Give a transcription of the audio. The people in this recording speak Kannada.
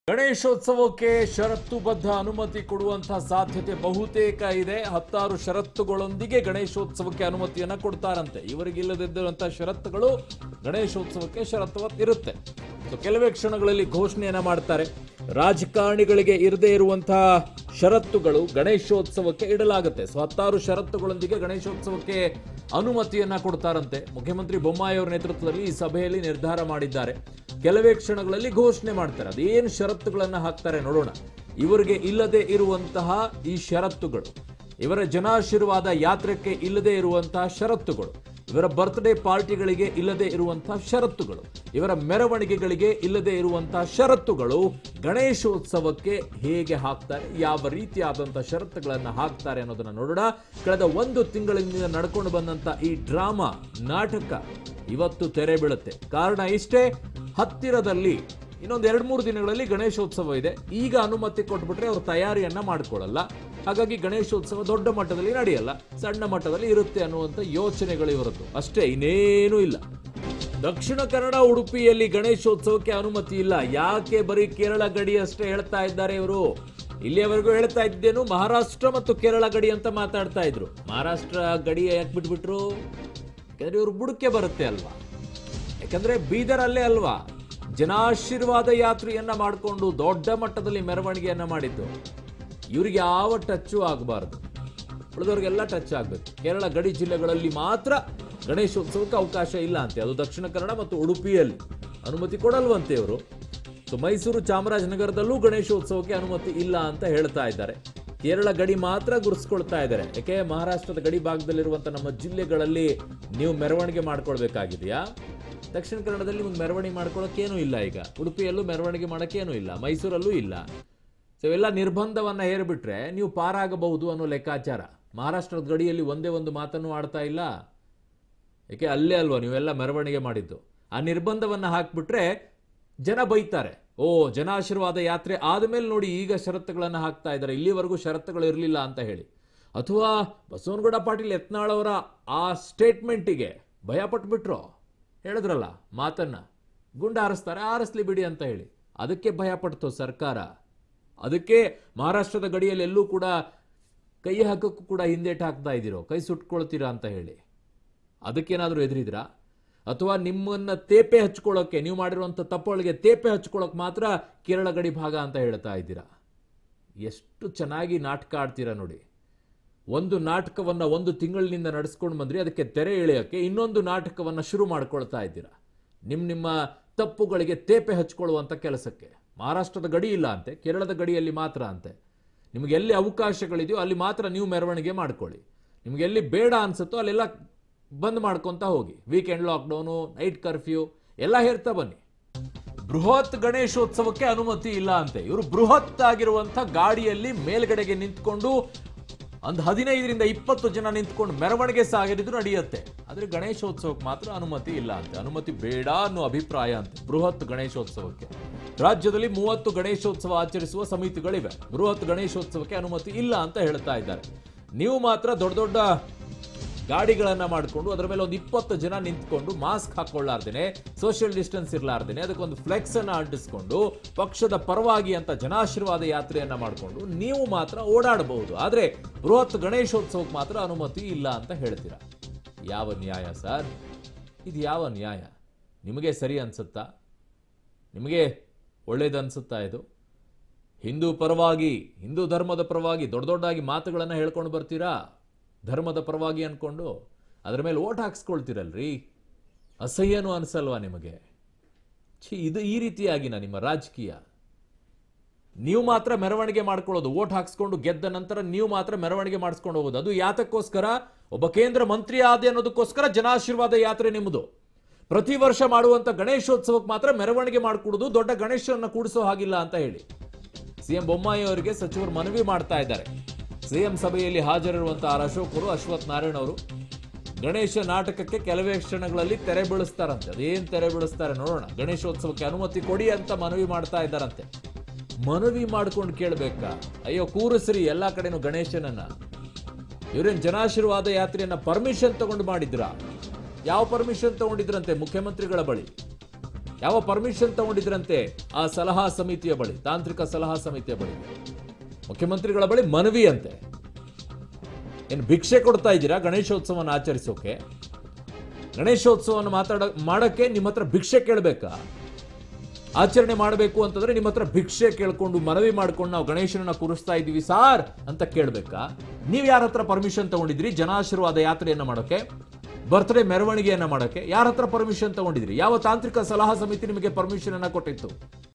ಗಣೇಶೋತ್ಸವಕ್ಕೆ ಷರತ್ತುಬದ್ಧ ಅನುಮತಿ ಕೊಡುವಂತಹ ಸಾಧ್ಯತೆ ಬಹುತೇಕ ಇದೆ ಹತ್ತಾರು ಷರತ್ತುಗಳೊಂದಿಗೆ ಗಣೇಶೋತ್ಸವಕ್ಕೆ ಅನುಮತಿಯನ್ನ ಕೊಡ್ತಾರಂತೆ ಇವರಿಗಿಲ್ಲದಿದ್ದಂತಹ ಷರತ್ತುಗಳು ಗಣೇಶೋತ್ಸವಕ್ಕೆ ಷರತ್ತು ಇರುತ್ತೆ ಸೊ ಕೆಲವೇ ಕ್ಷಣಗಳಲ್ಲಿ ಘೋಷಣೆಯನ್ನ ಮಾಡ್ತಾರೆ ರಾಜಕಾರಣಿಗಳಿಗೆ ಇರದೇ ಇರುವಂತಹ ಷರತ್ತುಗಳು ಗಣೇಶೋತ್ಸವಕ್ಕೆ ಇಡಲಾಗುತ್ತೆ ಸೊ ಹತ್ತಾರು ಷರತ್ತುಗಳೊಂದಿಗೆ ಗಣೇಶೋತ್ಸವಕ್ಕೆ ಅನುಮತಿಯನ್ನ ಕೊಡ್ತಾರಂತೆ ಮುಖ್ಯಮಂತ್ರಿ ಬೊಮ್ಮಾಯಿ ಅವರ ನೇತೃತ್ವದಲ್ಲಿ ಈ ಸಭೆಯಲ್ಲಿ ನಿರ್ಧಾರ ಮಾಡಿದ್ದಾರೆ ಕೆಲವೇ ಕ್ಷಣಗಳಲ್ಲಿ ಘೋಷಣೆ ಮಾಡ್ತಾರೆ ಅದೇನು ಷರತ್ತುಗಳನ್ನ ಹಾಕ್ತಾರೆ ನೋಡೋಣ ಇವರಿಗೆ ಇಲ್ಲದೆ ಇರುವಂತಹ ಈ ಷರತ್ತುಗಳು ಇವರ ಜನಾಶೀರ್ವಾದ ಯಾತ್ರೆಗೆ ಇಲ್ಲದೆ ಇರುವಂತಹ ಷರತ್ತುಗಳು ಇವರ ಬರ್ತ್ಡೇ ಪಾರ್ಟಿಗಳಿಗೆ ಇಲ್ಲದೆ ಇರುವಂತಹ ಷರತ್ತುಗಳು ಇವರ ಮೆರವಣಿಗೆಗಳಿಗೆ ಇಲ್ಲದೆ ಇರುವಂತಹ ಷರತ್ತುಗಳು ಗಣೇಶೋತ್ಸವಕ್ಕೆ ಹೇಗೆ ಹಾಕ್ತಾರೆ ಯಾವ ರೀತಿಯಾದಂತಹ ಷರತ್ತುಗಳನ್ನ ಹಾಕ್ತಾರೆ ಅನ್ನೋದನ್ನ ನೋಡೋಣ ಕಳೆದ ಒಂದು ತಿಂಗಳಿಂದ ನಡ್ಕೊಂಡು ಬಂದಂತ ಈ ಡ್ರಾಮಾ ನಾಟಕ ಇವತ್ತು ತೆರೆ ಬೀಳುತ್ತೆ ಕಾರಣ ಇಷ್ಟೇ ಹತ್ತಿರದಲ್ಲಿ ಇನ್ನೊಂದು ಎರಡು ಮೂರು ದಿನಗಳಲ್ಲಿ ಗಣೇಶೋತ್ಸವ ಇದೆ ಈಗ ಅನುಮತಿ ಕೊಟ್ಬಿಟ್ರೆ ಅವ್ರು ತಯಾರಿಯನ್ನ ಮಾಡ್ಕೊಳ್ಳಲ್ಲ ಹಾಗಾಗಿ ಗಣೇಶೋತ್ಸವ ದೊಡ್ಡ ಮಟ್ಟದಲ್ಲಿ ನಡೆಯಲ್ಲ ಸಣ್ಣ ಮಟ್ಟದಲ್ಲಿ ಇರುತ್ತೆ ಅನ್ನುವಂಥ ಯೋಚನೆಗಳು ಇವರದ್ದು ಅಷ್ಟೇ ಇನ್ನೇನೂ ಇಲ್ಲ ದಕ್ಷಿಣ ಕನ್ನಡ ಉಡುಪಿಯಲ್ಲಿ ಗಣೇಶೋತ್ಸವಕ್ಕೆ ಅನುಮತಿ ಇಲ್ಲ ಯಾಕೆ ಬರೀ ಕೇರಳ ಗಡಿ ಅಷ್ಟೇ ಹೇಳ್ತಾ ಇದ್ದಾರೆ ಇವರು ಇಲ್ಲಿಯವರೆಗೂ ಹೇಳ್ತಾ ಇದ್ದೇನು ಮಹಾರಾಷ್ಟ್ರ ಮತ್ತು ಕೇರಳ ಗಡಿ ಅಂತ ಮಾತಾಡ್ತಾ ಇದ್ರು ಮಹಾರಾಷ್ಟ್ರ ಗಡಿ ಯಾಕೆ ಬಿಟ್ಬಿಟ್ರು ಯಾಕಂದ್ರೆ ಇವರು ಬುಡಕ್ಕೆ ಬರುತ್ತೆ ಅಲ್ವಾ ಯಾಕಂದ್ರೆ ಬೀದರಲ್ಲೇ ಅಲ್ವಾ ಜನಾಶೀರ್ವಾದ ಯಾತ್ರೆಯನ್ನ ಮಾಡಿಕೊಂಡು ದೊಡ್ಡ ಮಟ್ಟದಲ್ಲಿ ಮೆರವಣಿಗೆಯನ್ನ ಮಾಡಿದ್ದು ಇವ್ರಿಗೆ ಯಾವ ಟಚ್ಚು ಆಗಬಾರ್ದು ಉಳಿದವ್ರಿಗೆಲ್ಲ ಟಚ್ ಆಗಬೇಕು ಕೇರಳ ಗಡಿ ಜಿಲ್ಲೆಗಳಲ್ಲಿ ಮಾತ್ರ ಗಣೇಶೋತ್ಸವಕ್ಕೆ ಅವಕಾಶ ಇಲ್ಲ ಅಂತೆ ಅದು ದಕ್ಷಿಣ ಕನ್ನಡ ಮತ್ತು ಉಡುಪಿಯಲ್ಲಿ ಅನುಮತಿ ಕೊಡಲ್ವಂತೆ ಇವರು ಸೊ ಮೈಸೂರು ಚಾಮರಾಜನಗರದಲ್ಲೂ ಗಣೇಶೋತ್ಸವಕ್ಕೆ ಅನುಮತಿ ಇಲ್ಲ ಅಂತ ಹೇಳ್ತಾ ಇದ್ದಾರೆ ಕೇರಳ ಗಡಿ ಮಾತ್ರ ಗುರುಸ್ಕೊಳ್ತಾ ಇದ್ದಾರೆ ಯಾಕೆ ಮಹಾರಾಷ್ಟ್ರದ ಗಡಿ ಭಾಗದಲ್ಲಿರುವಂಥ ನಮ್ಮ ಜಿಲ್ಲೆಗಳಲ್ಲಿ ನೀವು ಮೆರವಣಿಗೆ ಮಾಡ್ಕೊಳ್ಬೇಕಾಗಿದೆಯಾ ದಕ್ಷಿಣ ಕನ್ನಡದಲ್ಲಿ ಒಂದು ಮೆರವಣಿಗೆ ಮಾಡ್ಕೊಳ್ಳೋಕ್ಕೇನೂ ಇಲ್ಲ ಈಗ ಉಡುಪಿಯಲ್ಲೂ ಮೆರವಣಿಗೆ ಮಾಡೋಕ್ಕೇನೂ ಇಲ್ಲ ಮೈಸೂರಲ್ಲೂ ಇಲ್ಲ ಸೊ ಇವೆಲ್ಲ ನಿರ್ಬಂಧವನ್ನ ಹೇರ್ಬಿಟ್ರೆ ನೀವು ಪಾರಾಗಬಹುದು ಅನ್ನೋ ಲೆಕ್ಕಾಚಾರ ಮಹಾರಾಷ್ಟ್ರದ ಗಡಿಯಲ್ಲಿ ಒಂದೇ ಒಂದು ಮಾತನ್ನು ಆಡ್ತಾ ಇಲ್ಲ ಯಾಕೆ ಅಲ್ಲೇ ಅಲ್ವಾ ನೀವೆಲ್ಲ ಮೆರವಣಿಗೆ ಮಾಡಿದ್ದು ಆ ನಿರ್ಬಂಧವನ್ನ ಹಾಕ್ಬಿಟ್ರೆ ಜನ ಬೈತಾರೆ ಓ ಜನಾಶೀರ್ವಾದ ಯಾತ್ರೆ ಆದಮೇಲೆ ನೋಡಿ ಈಗ ಷರತ್ತುಗಳನ್ನು ಹಾಕ್ತಾ ಇದ್ದಾರೆ ಇಲ್ಲಿವರೆಗೂ ಷರತ್ತುಗಳು ಇರಲಿಲ್ಲ ಅಂತ ಹೇಳಿ ಅಥವಾ ಬಸವನಗೌಡ ಪಾಟೀಲ್ ಯತ್ನಾಳ್ ಅವರ ಆ ಸ್ಟೇಟ್ಮೆಂಟಿಗೆ ಭಯ ಪಟ್ಬಿಟ್ರು ಹೇಳಿದ್ರಲ್ಲ ಮಾತನ್ನ ಗುಂಡ ಹಾರಿಸ್ತಾರೆ ಹಾರಿಸ್ಲಿ ಬಿಡಿ ಅಂತ ಹೇಳಿ ಅದಕ್ಕೆ ಭಯ ಪಡ್ತು ಸರ್ಕಾರ ಅದಕ್ಕೆ ಮಹಾರಾಷ್ಟ್ರದ ಗಡಿಯಲ್ಲಿ ಎಲ್ಲೂ ಕೂಡ ಕೈ ಹಾಕಕ್ಕೂ ಕೂಡ ಹಿಂದೇಟ್ ಹಾಕ್ತಾ ಇದ್ದೀರೋ ಕೈ ಸುಟ್ಕೊಳ್ತೀರಾ ಅಂತ ಹೇಳಿ ಅದಕ್ಕೇನಾದರೂ ಎದುರಿದ್ರಾ ಅಥವಾ ನಿಮ್ಮನ್ನ ತೇಪೆ ಹಚ್ಕೊಳ್ಳೋಕೆ ನೀವು ಮಾಡಿರುವಂಥ ತಪ್ಪುಗಳಿಗೆ ತೇಪೆ ಹಚ್ಕೊಳ್ಳೋಕೆ ಮಾತ್ರ ಕೇರಳ ಗಡಿ ಭಾಗ ಅಂತ ಹೇಳ್ತಾ ಇದ್ದೀರಾ ಎಷ್ಟು ಚೆನ್ನಾಗಿ ನಾಟಕ ಆಡ್ತೀರಾ ನೋಡಿ ಒಂದು ನಾಟಕವನ್ನ ಒಂದು ತಿಂಗಳಿನಿಂದ ನಡೆಸ್ಕೊಂಡು ಬಂದ್ರಿ ಅದಕ್ಕೆ ತೆರೆ ಎಳೆಯೋಕ್ಕೆ ಇನ್ನೊಂದು ನಾಟಕವನ್ನ ಶುರು ಮಾಡ್ಕೊಳ್ತಾ ಇದ್ದೀರಾ ನಿಮ್ಮ ನಿಮ್ಮ ತಪ್ಪುಗಳಿಗೆ ತೇಪೆ ಹಚ್ಕೊಳ್ಳುವಂಥ ಕೆಲಸಕ್ಕೆ ಮಹಾರಾಷ್ಟ್ರದ ಗಡಿ ಇಲ್ಲ ಅಂತೆ ಕೇರಳದ ಗಡಿಯಲ್ಲಿ ಮಾತ್ರ ಅಂತೆ ನಿಮಗೆ ಎಲ್ಲಿ ಅವಕಾಶಗಳಿದೆಯೋ ಅಲ್ಲಿ ಮಾತ್ರ ನೀವು ಮೆರವಣಿಗೆ ಮಾಡ್ಕೊಳ್ಳಿ ನಿಮಗೆ ಎಲ್ಲಿ ಬೇಡ ಅನ್ಸುತ್ತೋ ಅಲ್ಲೆಲ್ಲ ಬಂದ್ ಮಾಡ್ಕೊಂತ ಹೋಗಿ ವೀಕೆಂಡ್ ಲಾಕ್ಡೌನು ನೈಟ್ ಕರ್ಫ್ಯೂ ಎಲ್ಲ ಹೇರ್ತಾ ಬನ್ನಿ ಬೃಹತ್ ಗಣೇಶೋತ್ಸವಕ್ಕೆ ಅನುಮತಿ ಇಲ್ಲ ಅಂತೆ ಇವರು ಬೃಹತ್ ಆಗಿರುವಂತ ಗಾಡಿಯಲ್ಲಿ ಮೇಲ್ಗಡೆಗೆ ನಿಂತ್ಕೊಂಡು ಒಂದು ಹದಿನೈದರಿಂದ ಇಪ್ಪತ್ತು ಜನ ನಿಂತ್ಕೊಂಡು ಮೆರವಣಿಗೆ ಸಾಗರಿದ್ರು ನಡೆಯುತ್ತೆ ಆದ್ರೆ ಗಣೇಶೋತ್ಸವಕ್ಕೆ ಮಾತ್ರ ಅನುಮತಿ ಇಲ್ಲ ಅಂತೆ ಅನುಮತಿ ಬೇಡ ಅನ್ನೋ ಅಭಿಪ್ರಾಯ ಅಂತೆ ಬೃಹತ್ ಗಣೇಶೋತ್ಸವಕ್ಕೆ ರಾಜ್ಯದಲ್ಲಿ ಮೂವತ್ತು ಗಣೇಶೋತ್ಸವ ಆಚರಿಸುವ ಸಮಿತಿಗಳಿವೆ ಬೃಹತ್ ಗಣೇಶೋತ್ಸವಕ್ಕೆ ಅನುಮತಿ ಇಲ್ಲ ಅಂತ ಹೇಳ್ತಾ ಇದ್ದಾರೆ ನೀವು ಮಾತ್ರ ದೊಡ್ಡ ದೊಡ್ಡ ಗಾಡಿಗಳನ್ನ ಮಾಡಿಕೊಂಡು ಅದರ ಮೇಲೆ ಒಂದು ಇಪ್ಪತ್ತು ಜನ ನಿಂತ್ಕೊಂಡು ಮಾಸ್ಕ್ ಹಾಕೊಳ್ಳಾರ್ದೇನೆ ಸೋಷಿಯಲ್ ಡಿಸ್ಟೆನ್ಸ್ ಇರಲಾರ್ದೇನೆ ಅದಕ್ಕೊಂದು ಫ್ಲೆಕ್ಸ್ ಅನ್ನ ಅಂಟಿಸ್ಕೊಂಡು ಪಕ್ಷದ ಪರವಾಗಿ ಅಂತ ಜನಾಶೀರ್ವಾದ ಯಾತ್ರೆಯನ್ನ ಮಾಡಿಕೊಂಡು ನೀವು ಮಾತ್ರ ಓಡಾಡಬಹುದು ಆದ್ರೆ ಬೃಹತ್ ಗಣೇಶೋತ್ಸವಕ್ಕೆ ಮಾತ್ರ ಅನುಮತಿ ಇಲ್ಲ ಅಂತ ಹೇಳ್ತೀರಾ ಯಾವ ನ್ಯಾಯ ಸರ್ ಇದು ಯಾವ ನ್ಯಾಯ ನಿಮಗೆ ಸರಿ ಅನ್ಸುತ್ತಾ ನಿಮಗೆ ಒಳ್ಳೇದನ್ಸುತ್ತಾ ಇದು ಹಿಂದೂ ಪರವಾಗಿ ಹಿಂದೂ ಧರ್ಮದ ಪರವಾಗಿ ದೊಡ್ಡ ದೊಡ್ಡದಾಗಿ ಮಾತುಗಳನ್ನು ಹೇಳ್ಕೊಂಡು ಬರ್ತೀರಾ ಧರ್ಮದ ಪರವಾಗಿ ಅನ್ಕೊಂಡು ಅದ್ರ ಮೇಲೆ ಓಟ್ ಹಾಕ್ಸ್ಕೊಳ್ತೀರಲ್ರಿ ಅಸಹ್ಯನೂ ಅನ್ಸಲ್ವಾ ನಿಮಗೆ ಛೀ ಇದು ಈ ರೀತಿಯಾಗಿನ ನಿಮ್ಮ ರಾಜಕೀಯ ನೀವು ಮಾತ್ರ ಮೆರವಣಿಗೆ ಮಾಡ್ಕೊಳ್ಳೋದು ಓಟ್ ಹಾಕ್ಸ್ಕೊಂಡು ಗೆದ್ದ ನಂತರ ನೀವು ಮಾತ್ರ ಮೆರವಣಿಗೆ ಮಾಡಿಸ್ಕೊಂಡು ಹೋಗೋದು ಅದು ಯಾತಕ್ಕೋಸ್ಕರ ಒಬ್ಬ ಕೇಂದ್ರ ಮಂತ್ರಿ ಆದ ಅನ್ನೋದಕ್ಕೋಸ್ಕರ ಜನಾಶೀರ್ವಾದ ಯಾತ್ರೆ ನಿಮ್ಮದು ಪ್ರತಿ ವರ್ಷ ಮಾಡುವಂತ ಗಣೇಶೋತ್ಸವಕ್ಕೆ ಮಾತ್ರ ಮೆರವಣಿಗೆ ಮಾಡಿಕೊಡುದು ದೊಡ್ಡ ಗಣೇಶರನ್ನ ಕೂಡಿಸೋ ಹಾಗಿಲ್ಲ ಅಂತ ಹೇಳಿ ಸಿಎಂ ಬೊಮ್ಮಾಯಿ ಅವರಿಗೆ ಸಚಿವರು ಮನವಿ ಮಾಡ್ತಾ ಇದ್ದಾರೆ ಸಿಎಂ ಸಭೆಯಲ್ಲಿ ಹಾಜರಿರುವಂತಹ ಆರ್ ಅಶೋಕ್ ಅವರು ಅಶ್ವಥ್ ನಾರಾಯಣ ಅವರು ಗಣೇಶ ನಾಟಕಕ್ಕೆ ಕೆಲವೇ ಕ್ಷಣಗಳಲ್ಲಿ ತೆರೆ ಬೀಳಿಸ್ತಾರಂತೆ ಅದೇನ್ ತೆರೆ ಬೀಳಿಸ್ತಾರೆ ನೋಡೋಣ ಗಣೇಶೋತ್ಸವಕ್ಕೆ ಅನುಮತಿ ಕೊಡಿ ಅಂತ ಮನವಿ ಮಾಡ್ತಾ ಇದ್ದಾರಂತೆ ಮನವಿ ಮಾಡ್ಕೊಂಡು ಕೇಳ್ಬೇಕಾ ಅಯ್ಯೋ ಕೂರಿಸ್ರಿ ಎಲ್ಲಾ ಕಡೆನೂ ಗಣೇಶನನ್ನ ಇವರೇನ್ ಜನಾಶೀರ್ವಾದ ಯಾತ್ರೆಯನ್ನ ಪರ್ಮಿಷನ್ ತಗೊಂಡು ಮಾಡಿದ್ರಾ ಯಾವ ಪರ್ಮಿಷನ್ ತಗೊಂಡಿದ್ರಂತೆ ಮುಖ್ಯಮಂತ್ರಿಗಳ ಬಳಿ ಯಾವ ಪರ್ಮಿಷನ್ ತಗೊಂಡಿದ್ರಂತೆ ಆ ಸಲಹಾ ಸಮಿತಿಯ ಬಳಿ ತಾಂತ್ರಿಕ ಸಲಹಾ ಸಮಿತಿಯ ಬಳಿ ಮುಖ್ಯಮಂತ್ರಿಗಳ ಬಳಿ ಮನವಿ ಅಂತೆ ಏನು ಭಿಕ್ಷೆ ಕೊಡ್ತಾ ಇದ್ದೀರಾ ಗಣೇಶೋತ್ಸವವನ್ನು ಆಚರಿಸೋಕೆ ಗಣೇಶೋತ್ಸವವನ್ನು ಮಾತಾಡ ಮಾಡಕ್ಕೆ ನಿಮ್ಮ ಹತ್ರ ಭಿಕ್ಷೆ ಕೇಳಬೇಕಾ ಆಚರಣೆ ಮಾಡಬೇಕು ಅಂತಂದ್ರೆ ನಿಮ್ಮ ಹತ್ರ ಭಿಕ್ಷೆ ಕೇಳ್ಕೊಂಡು ಮನವಿ ಮಾಡ್ಕೊಂಡು ನಾವು ಗಣೇಶನನ್ನ ಕೂರಿಸ್ತಾ ಇದ್ದೀವಿ ಸಾರ್ ಅಂತ ಕೇಳಬೇಕಾ ನೀವು ಯಾರ ಹತ್ರ ಪರ್ಮಿಷನ್ ತಗೊಂಡಿದ್ರಿ ಜನಾಶೀರ್ವಾದ ಯಾತ್ರೆಯನ್ನ ಮಾಡೋಕೆ ಬರ್ತ್ಡೇ ಮೆರವಣಿಗೆಯನ್ನ ಮಾಡೋಕೆ ಯಾರ ಹತ್ರ ಪರ್ಮಿಷನ್ ತಗೊಂಡಿದ್ರಿ ಯಾವ ತಾಂತ್ರಿಕ ಸಲಹಾ ಸಮಿತಿ ನಿಮಗೆ ಪರ್ಮಿಷನ್ ಅನ್ನ ಕೊಟ್ಟಿತ್ತು